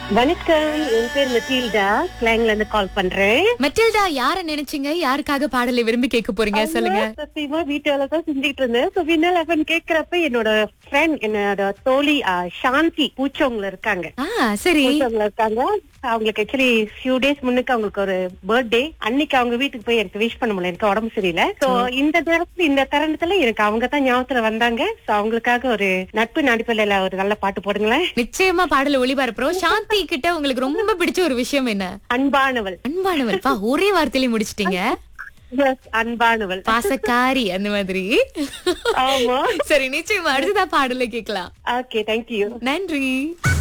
வணக்கம் என் பேர் மெட்டில்டா ஸ்லாங்ல இருந்து கால் பண்றேன் மெட்டில்டா யார நினைச்சீங்க யாருக்காக பாடலை விரும்பி கேட்க போறீங்க சொல்லுங்க சத்தியமா வீட்டு வேலை தான் செஞ்சுட்டு இருந்தேன் So, வினல் எஃப்எம் கேக்குறப்ப என்னோட ஃப்ரெண்ட் என்னோட தோழி ஆ, சாந்தி பூச்சவங்கள இருக்காங்க ஆ சரி பூச்சவங்கள இருக்காங்க அவங்களுக்கு ஆக்சுவலி ஃபியூ டேஸ் முன்னுக்கு அவங்களுக்கு ஒரு பர்த்டே அன்னைக்கு அவங்க வீட்டுக்கு போய் எனக்கு விஷ் பண்ண முடியல எனக்கு உடம்பு சரியில்லை சோ இந்த நேரத்துல இந்த தருணத்துல எனக்கு அவங்க தான் ஞாபகத்துல வந்தாங்க சோ அவங்களுக்காக ஒரு நட்பு நடிப்பில் ஒரு நல்ல பாட்டு போடுங்களேன் நிச்சயமா பாடல ஒளிபரப்புறோம் சாந்தி கிட்ட உங்களுக்கு ரொம்ப பிடிச்ச ஒரு விஷயம் என்ன அன்பானவள் அன்பானவள் பா ஒரே வார்த்தையில முடிச்சிட்டீங்க Yes, அன்பானவள் பாசக்காரி அந்த மாதிரி ஆமா சரி நிச்சயமா அடுத்ததா பாடலை கேட்கலாம் ஓகே தேங்க்யூ நன்றி